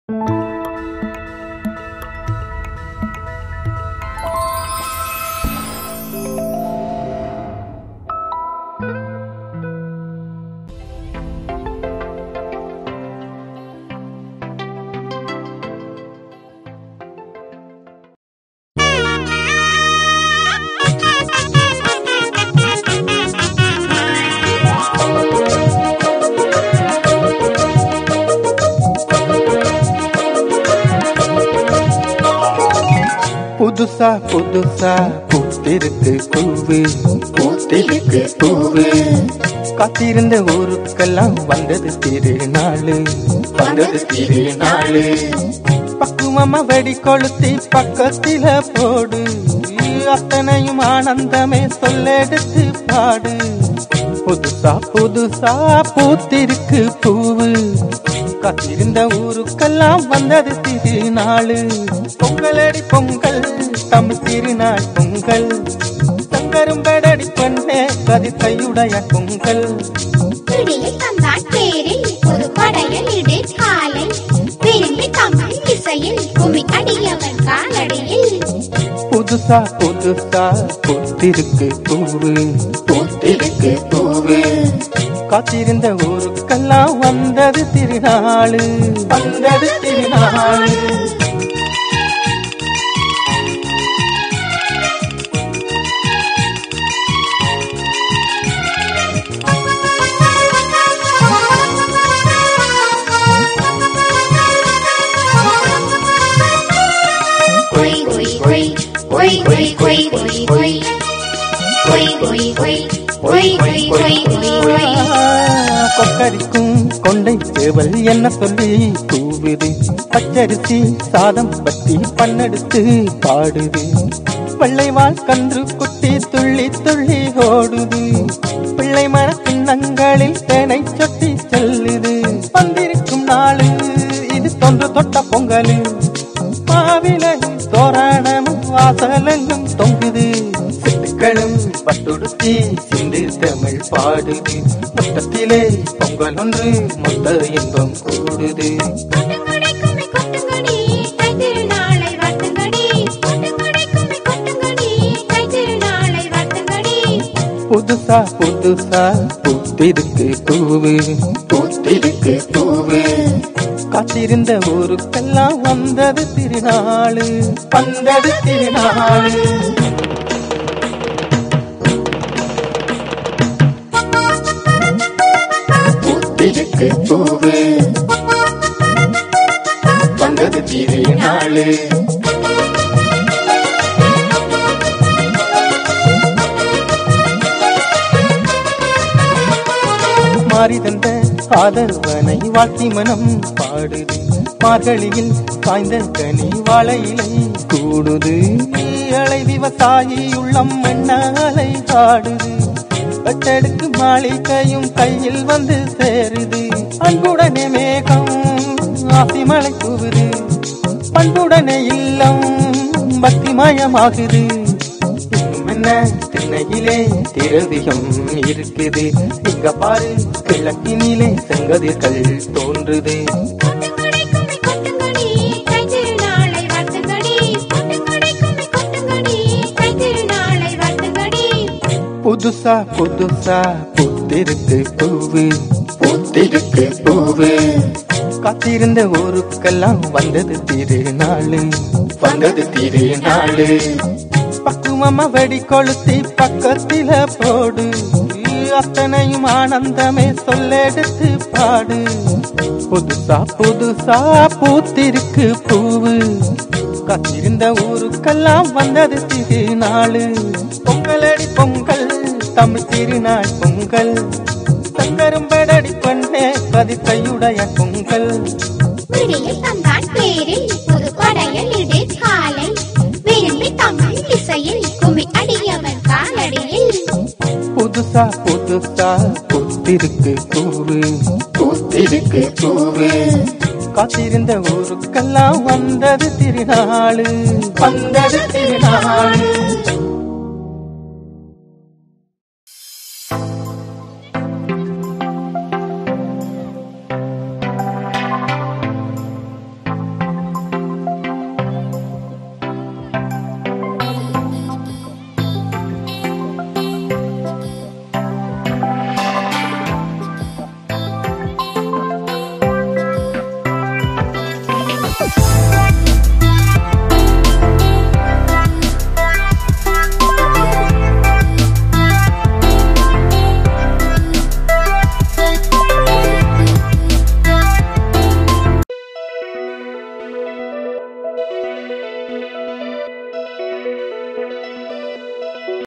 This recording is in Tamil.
புதுசா புதுசா பூத்திருக்கு பூவு பூத்திருக்கு பூவு காத்திருந்த ஊருக்கெல்லாம் வந்தது திருநாளு வந்தது திருநாளு பக்குவமா வெடி கொளுத்தி பக்கத்தில போடு அத்தனையும் ஆனந்தமே சொல்லெடுத்து பாடு புதுசா புதுசா பூத்திருக்கு பூவு காத்திருந்த ஊருக்கெல்லாம் வந்தது திருநாளு பொங்கலடி பொங்கல் தமிழ் திருநாள் பொங்கல் தங்கரும்படடி பெண்ணே கதித்தையுடைய பொங்கல் பிடியில் தந்தான் பேரில் ஒரு படையல் இடை காலை விரும்பி தமிழ் இசையில் குமி அடியவன் காலடியில் புதுசா புதுசா பூத்திருக்கு பூவு பூத்திருக்கு பூவு காத்திருந்த ஊருக்கெல்லாம் வந்தது திருநாளு வந்தது திருநாளு கொய் கொய் கொய் கொய் கொய் கொய் கொய் கொய் கொய் கொய் கொய் கொய் கொய் கொய் கொய் கொய் கொக்கரிக்கும் கொண்டை சேவல் என்ன சொல்லி கூவுது பச்சரிசி சாதம் பத்தி பண்ணெடுத்து பாடுது வெள்ளை வாழ் கன்று குட்டி துள்ளி துள்ளி ஓடுது பிள்ளை மர கிண்ணங்களில் தேனை சொட்டி செல்லுது வந்திருக்கும் நாளு இது தொன்று தொட்ட பொங்கலு மாவிலை தோரணமும் வாசலெங்கும் தொங்குது சிட்டுக்களும் பட்டுடுத்தி சிந்து தமிழ் பாடுது மொத்தத்திலே பொங்கல் ஒன்று மொத்த இன்பம் கூடுது கொட்டுங்கடி கும்மி கொட்டுங்கடி தை திருநாளை வாழ்த்துங்கடி கொட்டுங்கடி கும்மி கொட்டுங்கடி தை திருநாளை வாழ்த்துங்கடி புதுசா புதுசா பூத்திருக்கு பூவு பூத்திருக்கு பூவு காத்திருந்த ஊருக்கெல்லாம் வந்தது திருநாளு வந்தது திருநாளு பூத்திருக்கு பூவு வந்தது திருநாளு மாறிதந்த ஆதரவனை வாழ்த்தி மனம் பாடுது மார்கழியில் காய்ந்த கனி வாழையிலை கூடுது அலை விவசாயி உள்ளம் மண்ணாலை ஆடுது பட்டெடுக்கு மாளிகையும் கையில் வந்து சேருது அன்புடனே மேகம் ஆசிமலை கூவுது பண்புடனே இல்லம் பக்திமயமாகுது இன்னும் என்ன திண்ணையிலே திரவியம் இருக்குது இங்க பாரு கிழக்கினிலே செங்கதிர்கள் தோன்றுது கொட்டுங்கடி கும்மி கொட்டுங்கடி தை திருநாளை வாழ்த்துங்கடி கொட்டுங்கடி கும்மி கொட்டுங்கடி தை திருநாளை வாழ்த்துங்கடி புதுசா புதுசா பூத்திருக்கு பூவு பூத்திருக்கு பூவு காத்திருந்த ஊருக்கெல்லாம் வந்தது திருநாளு வந்தது திருநாளு பக்குவமா வெடி கொளுத்தி பக்கத்தில போடு அத்தனையும் ஆனந்தமே சொல்லெடுத்து பாடு புதுசா புதுசா பூத்திருக்கு பூவு காத்திருந்த ஊருக்கெல்லாம் வந்தது திருநாளு பொங்கலடி பொங்கல் தமிழ் திருநாள் பொங்கல் தங்கரும்படடி பண்ணே கதித்தையுடைய பொங்கல் விடியில் தந்தான் பேரில் ஒரு படையல் இடை காலை விரும்பி தமிழ் இசையில் குமி அடியவன் காலடியில் புதுசா புதுசா பூத்திருக்கு பூவு பூத்திருக்கு பூவு காத்திருந்த ஊருக்கெல்லாம் வந்தது திருநாளு வந்தது திருநாளு